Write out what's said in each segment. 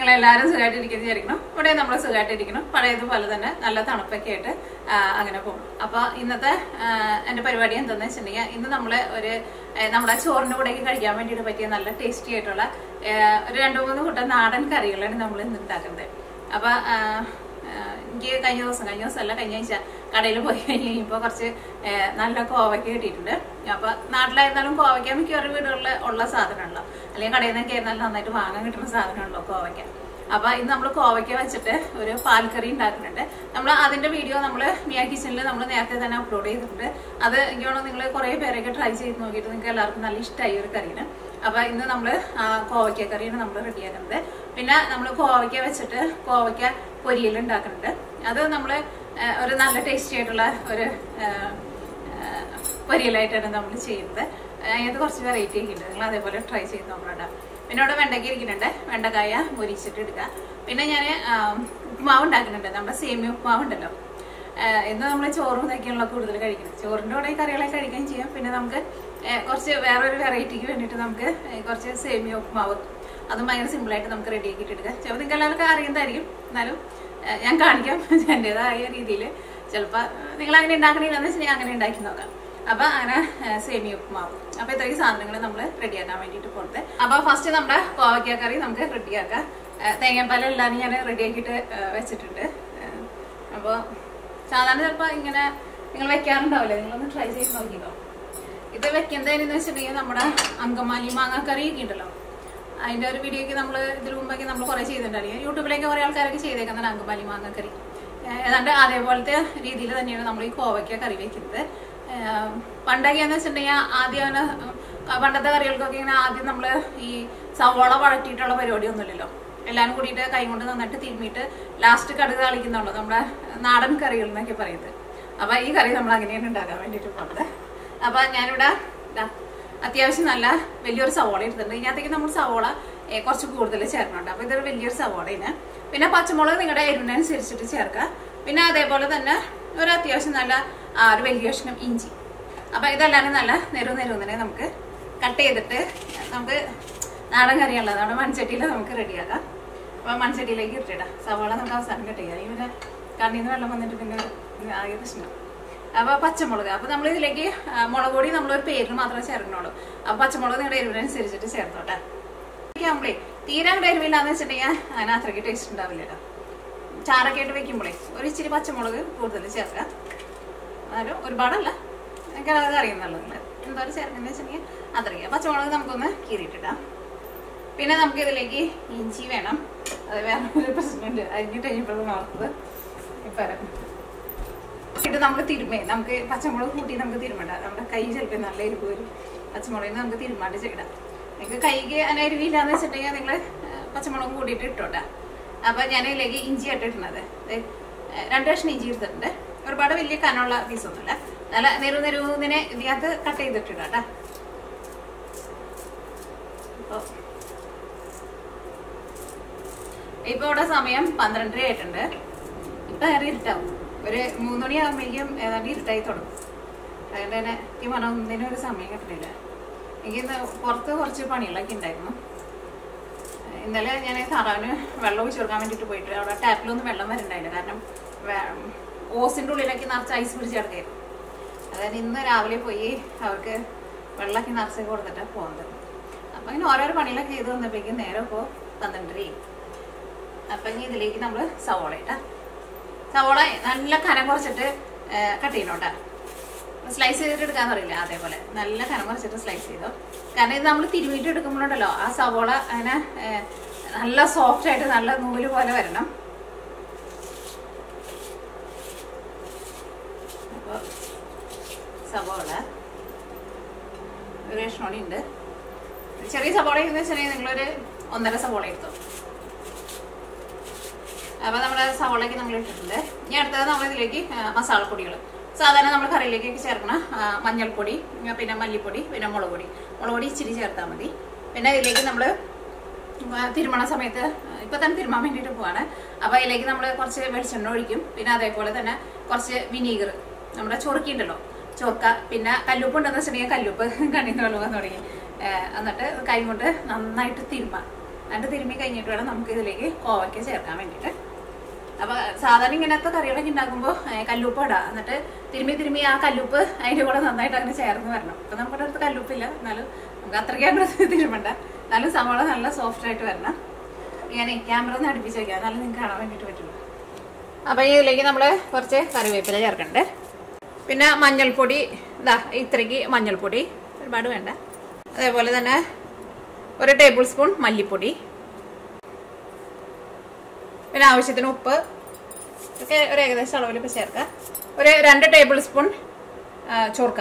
നിങ്ങൾ എല്ലാവരും സുഖമായിട്ടിരിക്കുന്നു വിചാരിക്കണം ഇവിടെ നമ്മൾ സുഖമായിട്ടിരിക്കണം പഴയതുപോലെ തന്നെ നല്ല തണുപ്പൊക്കെ ആയിട്ട് ആ, അങ്ങനെ പോകും അപ്പൊ ഇന്നത്തെ ആ, എന്റെ പരിപാടി എന്താണെന്ന് വെച്ചിട്ടുണ്ടെങ്കിൽ ഇന്ന് നമ്മള് ഒരു ഏ, നമ്മുടെ ചോറിന്റെ കൂടെയൊക്കെ കഴിക്കാൻ വേണ്ടിയിട്ട് പറ്റിയ നല്ല ടേസ്റ്റി ആയിട്ടുള്ള ഏ, ഒരു രണ്ടു മൂന്ന് കൂട്ടം നാടൻ കറികളാണ് നമ്മൾ ഇന്ന് ഉണ്ടാക്കുന്നത് അപ്പൊ ആ, ആ, എനിക്ക് കഴിഞ്ഞ ദിവസം കഴിഞ്ഞ ദിവസം അല്ല കഴിഞ്ഞ ആഴ്ച കടയിൽ പോയി കഴിഞ്ഞ് കഴിഞ്ഞപ്പോൾ കുറച്ച് ഏ, നല്ല കോവയ്ക്ക് കിട്ടിയിട്ടുണ്ട് അപ്പൊ നാട്ടിലായിരുന്നാലും കോവയ്ക്ക മിക്കവാറും വീടുകളിൽ ഉള്ള സാധനമാണല്ലോ അല്ലെങ്കിൽ കടയിൽ നിന്നൊക്കെ ആയിരുന്നാലും നന്നായിട്ട് വാങ്ങാൻ കിട്ടുന്ന സാധനമാണല്ലോ കോവയ്ക്ക അപ്പൊ ഇന്ന് നമ്മൾ കോവയ്ക്ക വെച്ചിട്ട് ഒരു പാൽക്കറി ഉണ്ടാക്കുന്നുണ്ട് നമ്മൾ അതിന്റെ വീഡിയോ നമ്മൾ മിയ കിച്ചണിൽ നമ്മൾ നേരത്തെ തന്നെ അപ്ലോഡ് ചെയ്തിട്ടുണ്ട് അത് എനിക്ക് തോന്നുന്നു നിങ്ങൾ കുറെ പേരൊക്കെ ട്രൈ ചെയ്ത് നോക്കിയിട്ട് നിങ്ങൾക്ക് എല്ലാവർക്കും നല്ല ഇഷ്ടമായി ഒരു കറിയാണ് അപ്പൊ ഇന്ന് നമ്മൾ കോവയ്ക്ക കറിയാണ് നമ്മൾ റെഡിയാക്കുന്നത് പിന്നെ നമ്മൾ കോവയ്ക്ക വെച്ചിട്ട് കോവയ്ക്ക പൊരിയൽ ഉണ്ടാക്കുന്നുണ്ട് അത് നമ്മൾ ഒരു നല്ല ടേസ്റ്റി ആയിട്ടുള്ള ഒരു ആ, ആ, പൊരിയലായിട്ടാണ് നമ്മൾ ചെയ്യുന്നത് അതിനകത്ത് കുറച്ച് വെറൈറ്റി ഒക്കെ ഉണ്ട് നിങ്ങൾ അതേപോലെ ട്രൈ ചെയ്ത് നോക്കണം പിന്നെ ഇവിടെ വെണ്ടയ്ക്ക ഇരിക്കുന്നുണ്ട് വെണ്ടക്കായ മുരിച്ചിട്ട് എടുക്കുക പിന്നെ ഞാൻ ഉപ്പുമാവ് ഉണ്ടാക്കുന്നുണ്ട് നമ്മുടെ സേമിയ ഉപ്പുമാവ് ഉണ്ടല്ലോ ആഹ് ഇന്ന് നമ്മൾ ചോറും ഇതൊക്കെയാണല്ലോ കൂടുതൽ കഴിക്കുന്നത് ചോറിൻ്റെ കൂടെ ഈ കറികളൊക്കെ കഴിക്കുകയും ചെയ്യാം പിന്നെ നമുക്ക് ആഹ് കുറച്ച് വേറൊരു വെറൈറ്റിക്ക് വേണ്ടിയിട്ട് നമുക്ക് ആഹ് കുറച്ച് സേമിയ ഉപ്പുമാവ് അതും ഭയങ്കര സിമ്പിളായിട്ട് നമുക്ക് റെഡി ആക്കിയിട്ട് എടുക്കാം ചിലപ്പോൾ നിങ്ങൾക്ക് എല്ലാവർക്കും അറിയുന്നതായിരിക്കും എന്നാലും ആഹ് ഞാൻ കാണിക്കാം എൻ്റെതായ രീതിയിൽ ചിലപ്പോൾ നിങ്ങൾ അങ്ങനെ ഉണ്ടാക്കണില്ലെന്ന് വെച്ചാൽ ഞാൻ അങ്ങനെ ഉണ്ടാക്കി നോക്കാം അപ്പൊ അങ്ങനെ ആഹ് സേമിയ ഉപ്പുമാവ് അപ്പൊ ഇത്രയും സാധനങ്ങൾ നമ്മൾ റെഡിയാക്കാൻ വേണ്ടിയിട്ട് പോകുന്നത് അപ്പൊ ഫസ്റ്റ് നമ്മുടെ കോവയ്ക്ക കറി നമുക്ക് റെഡിയാക്കാം ആഹ് തേങ്ങാപ്പാൽ എല്ലാം ഞാൻ റെഡിയാക്കിയിട്ട് ആഹ് വെച്ചിട്ടുണ്ട് ആഹ് അപ്പൊ സാധാരണ ചിലപ്പോ ഇങ്ങനെ നിങ്ങൾ വെക്കാറുണ്ടാവില്ലേ നിങ്ങളൊന്ന് ട്രൈ ചെയ്ത് നോക്കിക്കോ ഇത് വെക്കുന്നത് എന്ന് വെച്ചിട്ടുണ്ടെങ്കിൽ നമ്മുടെ അങ്കമാലി മാങ്ങാക്കറി ഒക്കെ ഉണ്ടല്ലോ അതിന്റെ ഒരു വീഡിയോ ഒക്കെ നമ്മൾ ഇതിനു മുമ്പൊക്കെ നമ്മൾ കുറെ ചെയ്തിട്ടുണ്ടായിരിക്കും യൂട്യൂബിലേക്ക് കുറെ ആൾക്കാരൊക്കെ ചെയ്തേക്കുന്നതാണ് അങ്കമാലി മാങ്ങാക്കറി ഏഹ് ഏതാണ്ട് അതേപോലത്തെ രീതിയിൽ തന്നെയാണ് നമ്മൾ ഈ കോവയ്ക്ക കറി വെക്കുന്നത് ഏഹ് പണ്ടൊക്കെ എന്ന് വെച്ചിട്ടുണ്ടെങ്കിൽ ആദ്യം അങ്ങനെ ഉം, പണ്ടത്തെ കറികൾക്കൊക്കെ ഇങ്ങനെ ആദ്യം നമ്മൾ ഈ സവോള വഴറ്റിയിട്ടുള്ള പരിപാടിയൊന്നുമില്ലല്ലോ എല്ലാവരും കൂടിയിട്ട് കൈ കൊണ്ട് നന്നായിട്ട് തിരുമ്മിയിട്ട് ലാസ്റ്റ് കടുക് കളിക്കുന്നുള്ളൂ നമ്മുടെ നാടൻ കറികൾ എന്നൊക്കെ പറയുന്നത് അപ്പൊ ഈ കറി നമ്മൾ അങ്ങനെയാണ് ഉണ്ടാക്കാൻ വേണ്ടിയിട്ട് പോകുന്നത് അപ്പൊ ഞാനിവിടെ ദാ അത്യാവശ്യം നല്ല വലിയൊരു സവോള എടുത്തിട്ടുണ്ട് ഇതിനകത്തേക്ക് നമ്മൾ സവോള ഏ, കുറച്ച് കൂടുതൽ ചേർക്കുന്നുണ്ട് അപ്പൊ ഇതൊരു വലിയൊരു സവോളയാണ് പിന്നെ പച്ചമുളക് നിങ്ങളുടെ എരിവിനനുസരിച്ചിട്ട് ചേർക്കുക പിന്നെ അതേപോലെ തന്നെ ഒരു അത്യാവശ്യം നല്ല ആ, ഒരു വലിയ കഷ്ണം ഇഞ്ചി അപ്പൊ ഇതെല്ലാം നല്ല നെരു നെരുന്നതിനെ നമുക്ക് കട്ട് ചെയ്തിട്ട് നമുക്ക് നാടൻ കറിയുള്ളത് നമ്മുടെ മൺചട്ടിയിൽ നമുക്ക് റെഡിയാക്കാം അപ്പൊ മൺചട്ടിയിലേക്ക് ഇട്ടിടാം സവാള നമുക്ക് അവസാനം കട്ട് ചെയ്യാം ഇവന് കണ്ണിൽ നിന്ന് വെള്ളം വന്നിട്ട് പിന്നെ ഇത് ആകെ പ്രശ്നം അപ്പൊ പച്ചമുളക് അപ്പൊ നമ്മൾ ഇതിലേക്ക് ആ, മുളക് പൊടി നമ്മളൊരു പേരിന് മാത്രമേ ചേർക്കണുള്ളൂ അപ്പൊ പച്ചമുളക് നിങ്ങളുടെ എരിവിനനുസരിച്ചിട്ട് ചേർത്തോട്ടെ ആകുമ്പോഴേ തീരെ അങ്ങോട്ട് എരിവില്ലാന്ന് വെച്ചിട്ടുണ്ടെങ്കിൽ അതിന് അത്രയ്ക്ക് ടേസ്റ്റ് ഉണ്ടാവില്ലല്ലോ ചാറൊക്കെ ആയിട്ട് വെക്കുമ്പോഴേ ഒരു ഇച്ചിരി പച്ചമുളക് കൂടുതൽ ചേർക്കാം എന്നാലും ഒരുപാടല്ല എനിക്ക് അത് അറിയുന്നുള്ളൂ നിങ്ങൾ എന്തോരം ചേർക്കുന്നത് വെച്ചിട്ടുണ്ടെങ്കിൽ അത്രയ്ക്ക് പച്ചമുളക് നമുക്കൊന്ന് കീറിയിട്ടിടാം പിന്നെ നമുക്ക് ഇതിലേക്ക് ഇഞ്ചി വേണം അത് വേറെ ഒരു പ്രശ്നമുണ്ട് അരിഞ്ഞിട്ട് കഴിഞ്ഞപ്പോഴാണ് ഓർത്തത് ഇപ്പം ഇത് നമുക്ക് തിരുമേ നമുക്ക് പച്ചമുളക് കൂട്ടി നമുക്ക് തിരുമണ്ട നമ്മുടെ കൈ ചിലപ്പോൾ നല്ല എരിവ് വരും പച്ചമുളകിന് നമുക്ക് തിരുമാണ്ട് ചെയ്യണം നിങ്ങൾക്ക് കൈക്ക് അങ്ങനെ എരിവില്ലാന്ന് വെച്ചിട്ടുണ്ടെങ്കിൽ നിങ്ങൾ പച്ചമുളക് കൂട്ടിയിട്ട് ഇട്ടോട്ടെ അപ്പൊ ഞാൻ ഇതിലേക്ക് ഇഞ്ചി ഇട്ടിട്ടുള്ളത് ദേ, ഏ, രണ്ട് കഷ്ണം ഇഞ്ചി എടുത്തിട്ടുണ്ട് ഒരുപാട് വലിയ കനമുള്ള പീസൊന്നുമില്ല നല്ല നെരു നെരുവിനെ ഇതിനകത്ത് കട്ട് ചെയ്തിട്ടിടാം അപ്പോൾ ഇപ്പൊ ഇവിടെ സമയം പന്ത്രണ്ടര ആയിട്ടുണ്ട് ഇപ്പൊ നേരെ ഇരുട്ടാവും ഒരു മൂന്ന് മണിയാകുമ്പോഴേക്കും ഏതാണ്ട് ഇരുട്ടായി തുടങ്ങും അതുകൊണ്ട് തന്നെ ഈ മണം ഒന്നിനും ഒരു സമയം കിട്ടുന്നില്ല എനിക്ക് ഇന്ന് പുറത്ത് കുറച്ച് പണികളൊക്കെ ഉണ്ടായിരുന്നു ഇന്നലെ ഞാൻ താറാവിന് വെള്ളം ഒഴിച്ചു കൊടുക്കാൻ വേണ്ടിയിട്ട് പോയിട്ട് അവിടെ ടാപ്പിലൊന്നും വെള്ളം വരണ്ടായില്ല കാരണം വേ- ഓസിന്റെ ഉള്ളിലൊക്കെ നിറച്ച് ഐസ് പിടിച്ച് കിടക്കായിരുന്നു അതായത് ഇന്ന് രാവിലെ പോയി അവർക്ക് വെള്ളമൊക്കെ നിറച്ച് കൊടുത്തിട്ടാണ് പോകുന്നത് അപ്പം ഇങ്ങനെ ഓരോരോ പണികളൊക്കെ ചെയ്ത് വന്നപ്പോഴേക്കും നേരെ ഇപ്പോൾ പന്ത്രണ്ടരയായി അപ്പം ഇനി ഇതിലേക്ക് നമ്മൾ സവോള ഇട്ടാ സവോള നല്ല കനം കുറച്ചിട്ട് കട്ട് ചെയ്യണോട്ടാ സ്ലൈസ് ചെയ്തിട്ട് എടുക്കാൻ അറിയില്ല അതേപോലെ നല്ല കനം കുറച്ചിട്ട് സ്ലൈസ് ചെയ്തോ കാരണം ഇത് നമ്മൾ തിരുമിയിട്ട് എടുക്കുമ്പോഴുണ്ടല്ലോ ആ സവോള അങ്ങനെ ഏ, നല്ല സോഫ്റ്റ് ആയിട്ട് നല്ല നൂല് പോലെ വരണം അപ്പോൾ സവോള ഒരു കഷ്ണോടി ഉണ്ട് ചെറിയ സവോള എന്ന് വെച്ചിട്ടുണ്ടെങ്കിൽ നിങ്ങളൊരു ഒന്നര സവോള എടുത്തോ അപ്പൊ നമ്മുടെ സവോളയ്ക്ക് നമ്മൾ ഇട്ടിട്ടുണ്ട് ഇനി അടുത്തത് നമ്മൾ ഇതിലേക്ക് മസാലപ്പൊടികൾ സാധാരണ നമ്മൾ കറിയിലേക്കൊക്കെ ചേർക്കണ ആ, മഞ്ഞൾപ്പൊടി ആ, പിന്നെ മല്ലിപ്പൊടി പിന്നെ മുളക് പൊടി മുളക് പൊടി ഇച്ചിരി ചേർത്താൽ മതി പിന്നെ ഇതിലേക്ക് നമ്മൾ തിരുമണ സമയത്ത് ഇപ്പൊ തന്നെ തിരുമാൻ വേണ്ടിയിട്ട് പോവാണ് അപ്പൊ അതിലേക്ക് നമ്മൾ കുറച്ച് വെളിച്ചെണ്ണ ഒഴിക്കും പിന്നെ അതേപോലെ തന്നെ കുറച്ച് വിനീഗർ നമ്മുടെ ചൊറുക്കി ഉണ്ടല്ലോ ചൊറുക്ക പിന്നെ കല്ലുപ്പ് ഉണ്ടെന്ന് വെച്ചിട്ടുണ്ടെങ്കിൽ കല്ലുപ്പ് കണ്ണിന്ന് വെള്ളം വന്ന് തുടങ്ങി ഏഹ് എന്നിട്ട് കൈ കൊണ്ട് നന്നായിട്ട് തിരുമാം എന്നിട്ട് തിരുമ്മി കഴിഞ്ഞിട്ട് വേണം നമുക്ക് ഇതിലേക്ക് കോവയ്ക്ക ചേർക്കാൻ വേണ്ടിയിട്ട് അപ്പൊ സാധാരണ ഇങ്ങനത്തെ കറികളൊക്കെ ഉണ്ടാക്കുമ്പോൾ കല്ലുപ്പ് ഇടാം എന്നിട്ട് തിരുമ്മി തിരുമ്മി ആ കല്ലുപ്പ് അതിന്റെ കൂടെ നന്നായിട്ട് അങ്ങനെ ചേർന്ന് വരണം അപ്പൊ നമ്മുടെ അടുത്ത് കല്ലുപ്പില്ല എന്നാലും നമുക്ക് അത്രയ്ക്ക് അങ്ങോട്ട് തിരുമണ്ട എന്നാലും സവാള നല്ല സോഫ്റ്റ് ആയിട്ട് വരണം ഇങ്ങനെ ക്യാമറ ഒന്ന് അടുപ്പിച്ച് വെക്കാം എന്നാലും നിങ്ങൾക്ക് കാണാൻ വേണ്ടിയിട്ട് പറ്റുള്ളൂ അപ്പൊ ഇതിലേക്ക് നമ്മൾ കുറച്ച് കറിവേപ്പില ചേർക്കണ്ട് പിന്നെ മഞ്ഞൾപ്പൊടി ഇതാ ഇത്രയ്ക്ക് മഞ്ഞൾപ്പൊടി ഒരുപാട് വേണ്ട അതേപോലെ തന്നെ ഒരു ടേബിൾ സ്പൂൺ മല്ലിപ്പൊടി പിന്നെ ആവശ്യത്തിന് ഉപ്പ് ഒക്കെ ഒരു ഏകദേശം അളവിൽ ഇപ്പം ചേർക്കാം ഒരു രണ്ട് ടേബിൾ സ്പൂൺ ചോർക്ക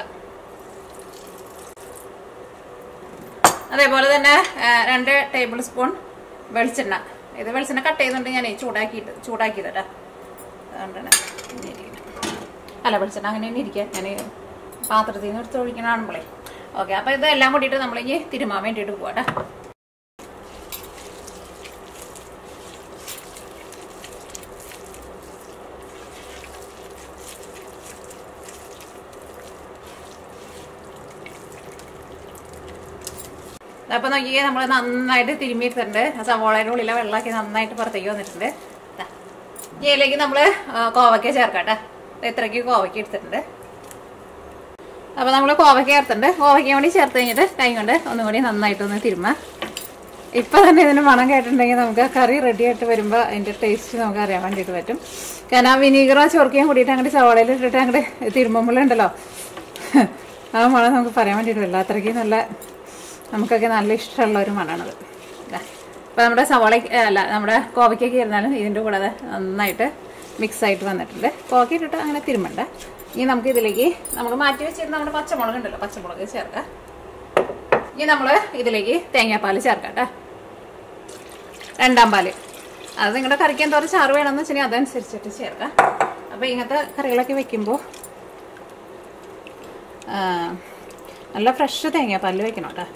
അതേപോലെ തന്നെ ആ, രണ്ട് ടേബിൾ സ്പൂൺ വെളിച്ചെണ്ണ ഇത് വെളിച്ചെണ്ണ കട്ട് ചെയ്യുന്നുണ്ട് ഞാൻ ചൂടാക്കിയിട്ട് ചൂടാക്കിയതട്ടാ അതുകൊണ്ടാണ് ഇങ്ങനെ ഇരിക്കുന്നത്. അല്ല വെളിച്ചെണ്ണ അങ്ങനെ തന്നെ ഇരിക്കുക ഞാൻ പാത്രത്തിൽ നിന്ന് എടുത്ത് ഒഴിക്കണ കാണുമ്പോളേ ഓക്കെ അപ്പോൾ ഇതെല്ലാം കൂടിയിട്ട് നമ്മളിനി തിരുമാൻ വേണ്ടിയിട്ട് പോവാട്ടെ അപ്പൊ നോക്കിയേ നമ്മൾ നന്നായിട്ട് തിരുമ്മി എടുത്തിട്ടുണ്ട് ആ സവോളയുടെ ഉള്ളിലെ വെള്ളമൊക്കെ നന്നായിട്ട് പുറത്തേക്ക് വന്നിട്ടുണ്ട് ദാ. ഇനി ഇതിലേക്ക് നമ്മൾ കോവയ്ക്ക ചേർക്കാട്ടെ ഇത്രയ്ക്ക് കോവയ്ക്ക എടുത്തിട്ടുണ്ട് അപ്പൊ നമ്മൾ കോവയ്ക്ക ചേർത്തിട്ടുണ്ട് കോവയ്ക്ക കൂടി ചേർത്ത് കഴിഞ്ഞിട്ട് കൈ കൊണ്ട് ഒന്നും കൂടി നന്നായിട്ടൊന്ന് തിരുമ്മ ഇപ്പൊ തന്നെ ഇതിന് മണം കേട്ടിട്ടുണ്ടെങ്കിൽ നമുക്ക് ആ കറി റെഡി ആയിട്ട് വരുമ്പോൾ അതിന്റെ ടേസ്റ്റ് നമുക്ക് അറിയാൻ വേണ്ടിയിട്ട് പറ്റും കാരണം ആ വിനീഗറോ ചൊറുക്കയും കൂടിയിട്ട് അങ്ങോട്ട് സവാളയിൽ ഇട്ടിട്ട് അങ്ങോട്ട് തിരുമ്പുമ്പോഴുണ്ടല്ലോ ആ മണം നമുക്ക് പറയാൻ വേണ്ടിയിട്ട് വരില്ല അത്രയ്ക്ക് നല്ല നമുക്കൊക്കെ നല്ല ഇഷ്ടമുള്ള ഒരു മണമാണത് അപ്പോൾ നമ്മുടെ സവാള അല്ല നമ്മുടെ കോവയ്ക്കൊക്കെ ഇരുന്നാലും ഇതിൻ്റെ കൂടെ അത് നന്നായിട്ട് മിക്സ് ആയിട്ട് വന്നിട്ടുണ്ട് കോവയ്ക്ക ഇട്ടിട്ട് അങ്ങനെ തിരുമ്പണ്ട ഇനി നമുക്ക് ഇതിലേക്ക് നമ്മൾ മാറ്റി വെച്ചിരുന്ന നമ്മുടെ പച്ചമുളക് ഉണ്ടല്ലോ പച്ചമുളക് ചേർക്കാം ഇനി നമ്മൾ ഇതിലേക്ക് തേങ്ങാപ്പാൽ ചേർക്കാം കേട്ടോ രണ്ടാം പാല് അത് നിങ്ങളുടെ കറിക്ക് എന്തോരം ചാറ് വേണമെന്ന് വെച്ചിട്ടുണ്ടെങ്കിൽ അതനുസരിച്ചിട്ട് ചേർക്കാം അപ്പോൾ ഇങ്ങനത്തെ കറികളൊക്കെ വെക്കുമ്പോൾ ആ, നല്ല ഫ്രഷ് തേങ്ങാപ്പാലിൽ വെക്കണം കേട്ടോ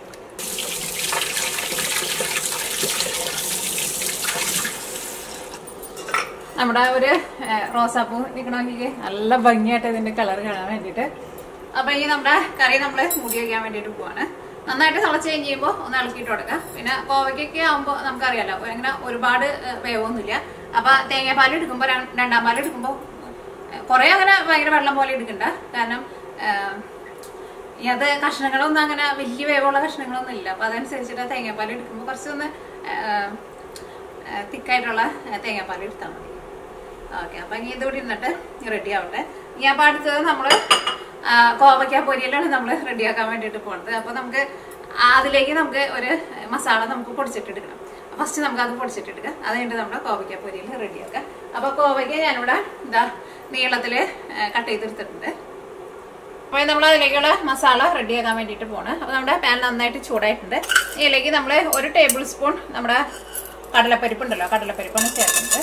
നമ്മുടെ ഒരു ഏ, റോസാപ്പൂ നിൽക്കണമെങ്കിൽ നല്ല ഭംഗിയായിട്ട് ഇതിന്റെ കളർ കാണാൻ വേണ്ടിയിട്ട് അപ്പൊ ഈ നമ്മുടെ കറി നമ്മൾ മൂടി വയ്ക്കാൻ വേണ്ടിയിട്ട് പോവാണ് നന്നായിട്ട് തിളച്ച് കഴിഞ്ഞ് കഴിയുമ്പോൾ ഒന്ന് ഇളക്കിയിട്ട് കൊടുക്കാം പിന്നെ കോവയ്ക്കൊക്കെ ആകുമ്പോൾ നമുക്കറിയാലോ ഇങ്ങനെ ഒരുപാട് ഏ, വേവൊന്നുമില്ല അപ്പൊ തേങ്ങാപ്പാൽ എടുക്കുമ്പോൾ ര- രണ്ടാം പാൽ എടുക്കുമ്പോൾ കുറെ അങ്ങനെ ഭയങ്കര വെള്ളം പോലെ എടുക്കണ്ട കാരണം ഏ, ഈ അത് കഷ്ണങ്ങളൊന്നും അങ്ങനെ വലിയ വേവുള്ള കഷ്ണങ്ങളൊന്നും ഇല്ല അപ്പൊ അതനുസരിച്ചിട്ട് തേങ്ങാപ്പാൽ എടുക്കുമ്പോൾ കുറച്ചൊന്ന് തിക്കായിട്ടുള്ള തേങ്ങാപ്പാൽ എടുത്താൽ മതി ഓക്കെ അപ്പൊ ഇനി ഇതുകൂടി ഇരുന്നിട്ട് റെഡി ആവട്ടെ ഇനി അപ്പൊ അടുത്തത് നമ്മള് ആ, കോവയ്ക്ക പൊരിയിലാണ് നമ്മൾ റെഡിയാക്കാൻ വേണ്ടിയിട്ട് പോകുന്നത് അപ്പൊ നമുക്ക് അതിലേക്ക് നമുക്ക് ഒരു മസാല നമുക്ക് പൊടിച്ചിട്ടെടുക്കണം ഫസ്റ്റ് നമുക്ക് അത് പൊടിച്ചിട്ടെടുക്കാം അത് കഴിഞ്ഞിട്ട് നമ്മുടെ കോവയ്ക്ക പൊരിയിൽ റെഡിയാക്കാം അപ്പൊ കോവയ്ക്ക ഞാനിവിടെ ഇതാ നീളത്തില് കട്ട് ചെയ്തെടുത്തിട്ടുണ്ട് അപ്പോൾ നമ്മൾ അതിലേക്കുള്ള മസാല റെഡിയാക്കാൻ വേണ്ടിയിട്ട് പോണ് അപ്പോൾ നമ്മുടെ പാൻ നന്നായിട്ട് ചൂടായിട്ടുണ്ട് ഇതിലേക്ക് നമ്മൾ ഒരു ടേബിൾ സ്പൂൺ നമ്മുടെ കടലപ്പരിപ്പ് ഉണ്ടല്ലോ കടലപ്പരിപ്പാണ് ചേർക്കുന്നത്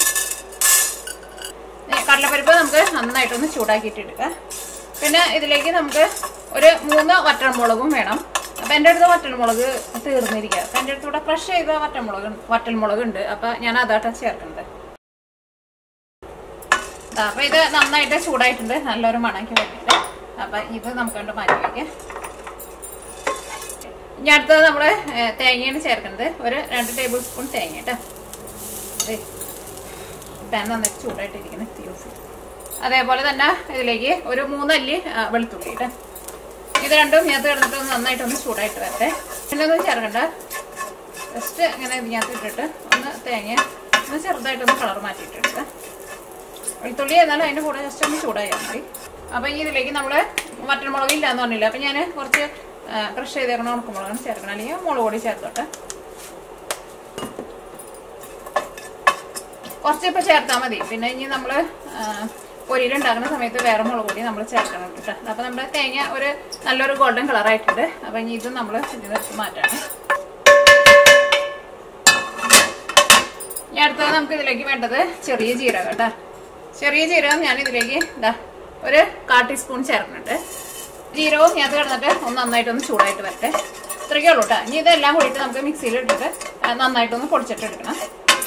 ഈ കടലപ്പരിപ്പ് നമുക്ക് നന്നായിട്ടൊന്ന് ചൂടാക്കിയിട്ട് എടുക്കാം പിന്നെ ഇതിലേക്ക് നമുക്ക് ഒരു മൂന്ന് വറ്റൽമുളകും വേണം അപ്പം എൻ്റെ അടുത്ത് വറ്റൽമുളക് തീർന്നിരിക്കുക അപ്പം എൻ്റെ അടുത്ത് ഇവിടെ ഫ്രഷ് ചെയ്ത വറ്റൽമുളക് വറ്റൽമുളക് ഉണ്ട് അപ്പം ഞാൻ അതാട്ടാണ് ചേർക്കുന്നത് ദാ, അപ്പൊ ഇത് നന്നായിട്ട് ചൂടായിട്ടുണ്ട് നല്ലൊരു മണക്കി വേണ്ടിയിട്ട് അപ്പൊ ഇത് നമുക്ക് കൊണ്ട് മാറ്റി വയ്ക്കാം ഇനി അടുത്തത് നമ്മള് ഏ, തേങ്ങയാണ് ചേർക്കുന്നത് ഒരു രണ്ട് ടേബിൾ സ്പൂൺ തേങ്ങ കേട്ടോ പാൻ നന്നായിട്ട് ചൂടായിട്ടിരിക്കുന്നത് തീ ഓഫ് ചെയ്തു. അതേപോലെ തന്നെ ഇതിലേക്ക് ഒരു മൂന്നല്ലി ആ, വെളുത്തുള്ളി കേട്ടോ ഇത് രണ്ടും ഇതിനകത്ത് കിടന്നിട്ട് ഒന്ന് നന്നായിട്ടൊന്ന് ചൂടായിട്ട് വരട്ടെ പിന്നെ ഒന്നും ചേർക്കണ്ട ജസ്റ്റ് ഇങ്ങനെ ഇതിനകത്ത് ഇട്ടിട്ട് ഒന്ന് തേങ്ങ ഒന്ന് ചെറുതായിട്ടൊന്ന് കളർ മാറ്റിയിട്ടെടുക്കാം വെളുത്തുള്ളി എന്നാലും അതിന്റെ കൂടെ ജസ്റ്റ് ഒന്ന് ചൂടായാൽ മതി അപ്പൊ ഈ ഇതിലേക്ക് നമ്മള് വറ്റൽമുളക് ഇല്ല എന്ന് പറഞ്ഞില്ല അപ്പൊ ഞാൻ കുറച്ച് ക്രഷ് ചെയ്തേക്കണ ഉണക്കമുളകാണ് ചേർക്കണം അല്ലെങ്കിൽ മുളക് പൊടി ചേർത്തോട്ടെ കുറച്ച് ഇപ്പൊ ചേർത്താൽ മതി പിന്നെ ഇനി നമ്മള് പൊരിയിലുണ്ടാക്കുന്ന സമയത്ത് വേറെ മുളക് പൊടി നമ്മൾ ചേർക്കണം കേട്ടോ അപ്പൊ നമ്മുടെ തേങ്ങ ഒരു നല്ലൊരു ഗോൾഡൻ കളർ ആയിട്ടുണ്ട് അപ്പൊ ഇനി ഇത് നമ്മൾ ഇതിന് മാറ്റാണ് ഇനി അടുത്തത് നമുക്ക് ഇതിലേക്ക് വേണ്ടത് ചെറിയ ജീരകം കേട്ടോ ചെറിയ ജീരകം ഞാൻ ഇതിലേക്ക് ഇതാ ഒരു കാ ടീസ്പൂൺ ചേർക്കുന്നുണ്ട് ജീരകവും ഞാൻ കിടന്നിട്ട് ഒന്ന് നന്നായിട്ടൊന്ന് ചൂടായിട്ട് വരട്ടെ ഇത്രയ്ക്കേ ഉള്ളൂ കേട്ടോ ഇനി ഇതെല്ലാം കൂടിയിട്ട് നമുക്ക് മിക്സിയിൽ ഇട്ടിട്ട് ആ, നന്നായിട്ടൊന്ന് പൊടിച്ചിട്ട് എടുക്കണം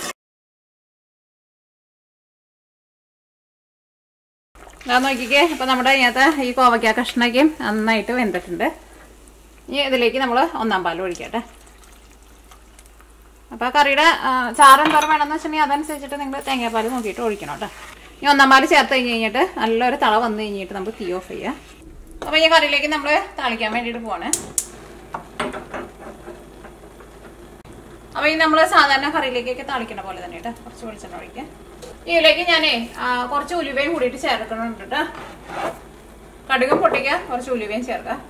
ഞാൻ നോക്കിക്കേ അപ്പൊ നമ്മുടെ ഇതിനകത്ത് ഈ കോവയ്ക്ക കഷ്ണയ്ക്കും നന്നായിട്ട് വെന്തിട്ടുണ്ട് ഇനി ഇതിലേക്ക് നമ്മൾ ഒന്നാം പാൽ ഒഴിക്കട്ടെ അപ്പോൾ ആ കറിയുടെ ആ, ചാറ് എന്തോരം വേണമെന്ന് വെച്ചിട്ടുണ്ടെങ്കിൽ അതനുസരിച്ചിട്ട് നിങ്ങൾ തേങ്ങാപ്പാൽ നോക്കിയിട്ട് ഒഴിക്കണം കേട്ടോ ഇനി ഒന്നാം പാൽ ചേർത്ത് കഴിഞ്ഞ് കഴിഞ്ഞിട്ട് നല്ലൊരു തള വന്നു കഴിഞ്ഞിട്ട് നമുക്ക് തീ ഓഫ് ചെയ്യാം അപ്പോൾ ഈ കറിയിലേക്ക് നമ്മൾ താളിക്കാൻ വേണ്ടിയിട്ട് പോവാണ് അപ്പോൾ ഈ നമ്മൾ സാധാരണ കറിയിലേക്കൊക്കെ താളിക്കുന്ന പോലെ തന്നെ കേട്ടോ കുറച്ച് വെളിച്ചെണ്ണ ഒഴിക്കാം ഇതിലേക്ക് ഞാനേ ആ, കുറച്ച് ഉലുവയും കൂടിയിട്ട് ചേർക്കണുണ്ട് കേട്ടോ കടുകും പൊട്ടിക്കുക കുറച്ച് ഉലുവയും ചേർക്കാം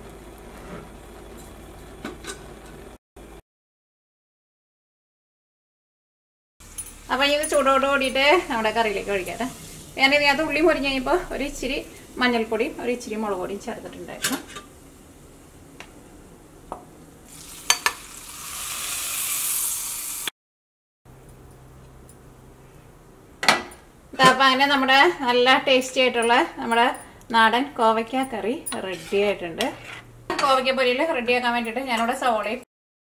അപ്പം ഇത് ചൂടോട് കൂടിയിട്ട് നമ്മുടെ കറിയിലേക്ക് ഒഴിക്കാട്ടെ ഞാൻ ഇതിനകത്ത് ഉള്ളി മുരിഞ്ഞ് കഴിഞ്ഞപ്പോൾ ഒരു ഇച്ചിരി മഞ്ഞൾപ്പൊടിയും ഒരു ഇച്ചിരി മുളക് പൊടിയും ചേർത്തിട്ടുണ്ടായിരുന്നു അപ്പം അങ്ങനെ നമ്മുടെ നല്ല ടേസ്റ്റി ആയിട്ടുള്ള നമ്മുടെ നാടൻ കോവയ്ക്ക കറി റെഡി ആയിട്ടുണ്ട് കോവയ്ക്ക പൊരിയിൽ റെഡിയാക്കാൻ വേണ്ടിയിട്ട് ഞാനിവിടെ സവോളയും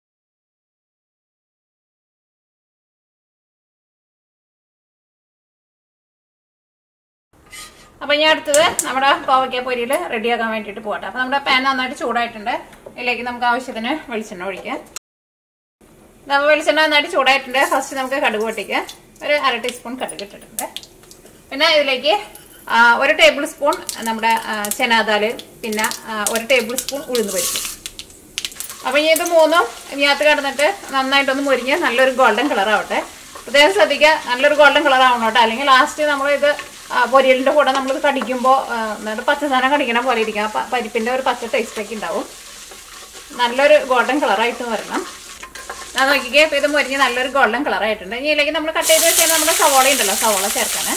അപ്പൊ ഇനി അടുത്തത് നമ്മുടെ കോവയ്ക്ക പൊരിയിൽ റെഡിയാക്കാൻ വേണ്ടിയിട്ട് പോകട്ടെ അപ്പൊ നമ്മുടെ പാൻ നന്നായിട്ട് ചൂടായിട്ടുണ്ട് ഇതിലേക്ക് നമുക്ക് ആവശ്യത്തിന് വെളിച്ചെണ്ണ ഒഴിക്കാം നമ്മൾ വെളിച്ചെണ്ണ നന്നായിട്ട് ചൂടായിട്ടുണ്ട് ഫസ്റ്റ് നമുക്ക് കടുക് പൊട്ടിക്കാം ഒരു അര ടീസ്പൂൺ കടുക് ഇട്ടിട്ടുണ്ട് പിന്നെ ഇതിലേക്ക് ആ, ഒരു ടേബിൾ സ്പൂൺ നമ്മുടെ ആ, ചെനാദാല് പിന്നെ ആ, ഒരു ടേബിൾ സ്പൂൺ ഉഴുന്ന് പരിപ്പ് അപ്പൊ ഇനി ഇത് മൂന്നും ഇതിനകത്ത് കിടന്നിട്ട് നന്നായിട്ടൊന്ന് മുരിഞ്ഞ് നല്ലൊരു ഗോൾഡൻ കളർ ആവട്ടെ പ്രത്യേകം ശ്രദ്ധിക്കുക നല്ലൊരു ഗോൾഡൻ കളർ ആവണം കേട്ടോ അല്ലെങ്കിൽ ലാസ്റ്റ് നമ്മൾ ഇത് പൊരിയലിന്റെ കൂടെ നമ്മളിത് കടിക്കുമ്പോൾ എന്നിട്ട് പച്ചസാധനം കടിക്കണ പോലെ ഇരിക്കും ആ പ- പരിപ്പിന്റെ ഒരു പച്ച ടേസ്റ്റ് ഒക്കെ ഉണ്ടാവും നല്ലൊരു ഗോൾഡൻ കളറായിട്ട് വരണം ഞാൻ നോക്കിക്കേ ഇപ്പൊ ഇത് മുരിഞ്ഞ് നല്ലൊരു ഗോൾഡൻ കളർ ആയിട്ടുണ്ട് ഇനി ഇതിലേക്ക് നമ്മൾ കട്ട് ചെയ്ത് വെച്ചാൽ നമ്മുടെ സവോള ഉണ്ടല്ലോ സവോള ചേർക്കാന്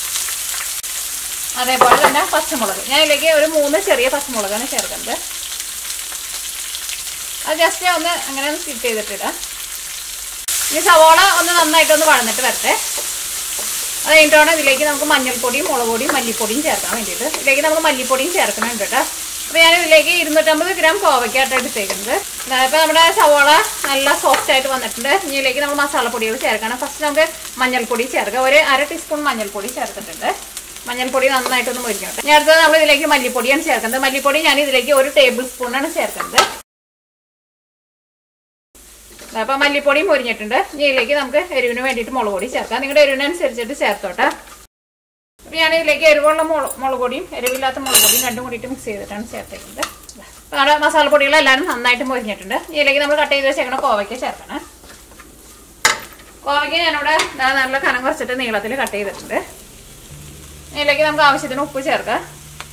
അതേപോലെ തന്നെ പച്ചമുളക് ഞാൻ ഇതിലേക്ക് ഒരു മൂന്ന് ചെറിയ പച്ചമുളകാണ് ചേർക്കുന്നത് അത് ജസ്റ്റ് ഒന്ന് അങ്ങനെ ഒന്ന് സ്കിപ്പ് ചെയ്തിട്ടിടാം ഇനി സവോള ഒന്ന് നന്നായിട്ടൊന്ന് വഴന്നിട്ട് വരട്ടെ അത് കഴിഞ്ഞിട്ടാണ് ഇതിലേക്ക് നമുക്ക് മഞ്ഞൾപ്പൊടിയും മുളക് പൊടിയും മല്ലിപ്പൊടിയും ചേർക്കാൻ വേണ്ടിയിട്ട് ഇതിലേക്ക് നമുക്ക് മല്ലിപ്പൊടിയും ചേർക്കണുണ്ട് കേട്ടോ അപ്പോൾ ഞാൻ ഇതിലേക്ക് ഇരുന്നൂറ്റമ്പത് ഗ്രാം കോവയ്ക്കായിട്ട് എടുത്തേക്കുന്നത് ഇപ്പോൾ നമ്മുടെ സവോള നല്ല സോഫ്റ്റ് ആയിട്ട് വന്നിട്ടുണ്ട് ഇനി ഇതിലേക്ക് നമ്മൾ മസാലപ്പൊടികൾ ചേർക്കണം ഫസ്റ്റ് നമുക്ക് മഞ്ഞൾപ്പൊടി ചേർക്കാം ഒരു അര ടീസ്പൂൺ മഞ്ഞൾപ്പൊടി ചേർത്തിട്ടുണ്ട് മഞ്ഞൾപ്പൊടി നന്നായിട്ടൊന്ന് മുരിഞ്ഞോട്ടെ ഇനി അടുത്തത് നമ്മൾ ഇതിലേക്ക് മല്ലിപ്പൊടിയാണ് ചേർക്കുന്നത് മല്ലിപ്പൊടി ഞാൻ ഇതിലേക്ക് ഒരു ടേബിൾ സ്പൂണാണ് ചേർക്കുന്നത് അപ്പൊ മല്ലിപ്പൊടിയും പൊരിഞ്ഞിട്ടുണ്ട് ഇനി ഇതിലേക്ക് നമുക്ക് എരിവിന് വേണ്ടിയിട്ട് മുളക് പൊടി ചേർക്കാം നിങ്ങളുടെ എരിവിനനുസരിച്ചിട്ട് ചേർത്തോട്ടെ അപ്പൊ ഞാൻ ഇതിലേക്ക് എരിവുള്ള മുള- മുളക് പൊടിയും എരിവില്ലാത്ത മുളക് പൊടിയും രണ്ടും കൂടിയിട്ട് മിക്സ് ചെയ്തിട്ടാണ് ചേർത്തേക്കുന്നത് അപ്പൊ നമ്മുടെ മസാലപ്പൊടികളെല്ലാം നന്നായിട്ട് പൊരിഞ്ഞിട്ടുണ്ട് ഇനി ഇതിലേക്ക് നമ്മൾ കട്ട് ചെയ്ത് വെച്ചേക്കണ കോവയ്ക്ക ചേർക്കണം കോവയ്ക്ക ഞാനിവിടെ ദാ നല്ല കനം കുറച്ചിട്ട് നീളത്തിൽ കട്ട് ചെയ്തിട്ടുണ്ട് ഇനി ഇതിലേക്ക് നമുക്ക് ആവശ്യത്തിന് ഉപ്പ് ചേർക്കാം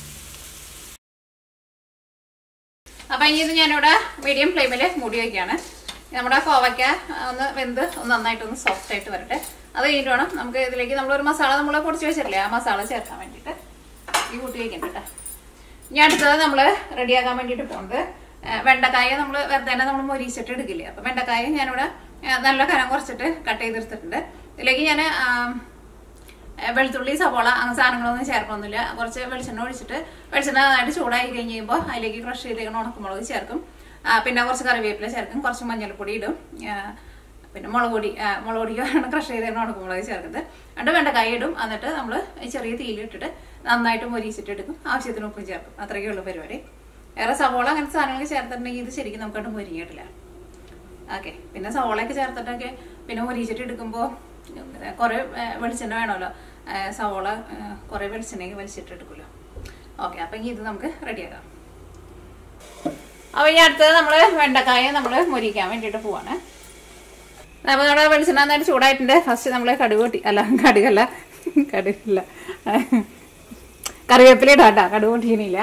അപ്പൊ ഇനി ഇത് ഞാനിവിടെ മീഡിയം ഫ്ലെയിമിൽ മൂടി വയ്ക്കുകയാണ് നമ്മുടെ കോവയ്ക്ക ഒന്ന് വെന്ത് ഒന്ന് നന്നായിട്ടൊന്ന് സോഫ്റ്റ് ആയിട്ട് വരട്ടെ അത് കഴിഞ്ഞിട്ട് വേണം നമുക്ക് ഇതിലേക്ക് നമ്മളൊരു മസാല നമ്മൾ പൊടിച്ച് വെച്ചിട്ടില്ലേ ആ മസാല ചേർക്കാൻ വേണ്ടിയിട്ട് ഈ കൂട്ടി വയ്ക്കണ്ട കേട്ടോ ഇനി അടുത്തത് നമ്മൾ റെഡിയാക്കാൻ വേണ്ടിയിട്ട് പോകുന്നത് ഏഹ് വെണ്ടക്കായ നമ്മൾ വെറുതെ തന്നെ നമ്മൾ മൊരിച്ചിട്ട് എടുക്കില്ലേ അപ്പം വെണ്ടക്കായ ഞാനിവിടെ ഏഹ് നല്ല കനം കുറച്ചിട്ട് കട്ട് ചെയ്തെടുത്തിട്ടുണ്ട് ഇതിലേക്ക് ഞാൻ ഏഹ് വെളുത്തുള്ളി സവോള അങ്ങനെ സാധനങ്ങളൊന്നും ചേർക്കൊന്നുമില്ല കുറച്ച് വെളിച്ചെണ്ണ ഒഴിച്ചിട്ട് വെളിച്ചെണ്ണ നന്നായിട്ട് ചൂടായി കഴിഞ്ഞ് കഴിയുമ്പോൾ അതിലേക്ക് ക്രഷ് ചെയ്തേക്കണ ഉണക്കമുളക് ചേർക്കും ആ, പിന്നെ കുറച്ച് കറിവേപ്പില ചേർക്കും കുറച്ച് മഞ്ഞൾപ്പൊടി ഇടും ആ, പിന്നെ മുളക് പൊടി ആ, മുളക് പൊടിക്കാണ് ക്രഷ് ചെയ്തേക്കണ ഉണക്കമുളക് ചേർക്കുന്നത് എന്നിട്ട് വെണ്ടക്കായ ഇടും എന്നിട്ട് നമ്മൾ ചെറിയ തീയിലിട്ടിട്ട് നന്നായിട്ട് മൊരിച്ചിട്ട് എടുക്കും ആവശ്യത്തിന് ഉപ്പും ചേർക്കും അത്രയൊക്കെ ഉള്ളൂ പരിപാടി വേറെ സവോള അങ്ങനത്തെ സാധനങ്ങൾ ചേർത്തിട്ടുണ്ടെങ്കിൽ ഇത് ശരിക്കും നമുക്കട്ട് മൊരിഞ്ഞിട്ടില്ല ഓക്കെ പിന്നെ സവോളയൊക്കെ ചേർത്തിട്ടൊക്കെ പിന്നെ മൊരിച്ചിട്ട് എടുക്കുമ്പോൾ കുറേ ഏ, വെളിച്ചെണ്ണ വേണമല്ലോ ഏ, സവോള ഏ, കുറേ വെളിച്ചെണ്ണയൊക്കെ വലിച്ചിട്ട് എടുക്കുമല്ലോ ഓക്കെ അപ്പം ഇനി ഇത് നമുക്ക് റെഡിയാക്കാം അപ്പോൾ ഇനി അടുത്തത് നമ്മൾ വെണ്ടക്കായ നമ്മൾ മൊരിക്കാൻ വേണ്ടിയിട്ട് പോവാണ് അപ്പോൾ നമ്മുടെ വെളിച്ചെണ്ണ നന്നായിട്ട് ചൂടായിട്ടുണ്ട് ഫസ്റ്റ് നമ്മൾ കടുക് പൊട്ടി അല്ല കടുകല്ല കടുകല്ല കറിവേപ്പില ഇടാം കേട്ടോ കടുക് പൊട്ടിക്കുന്നില്ല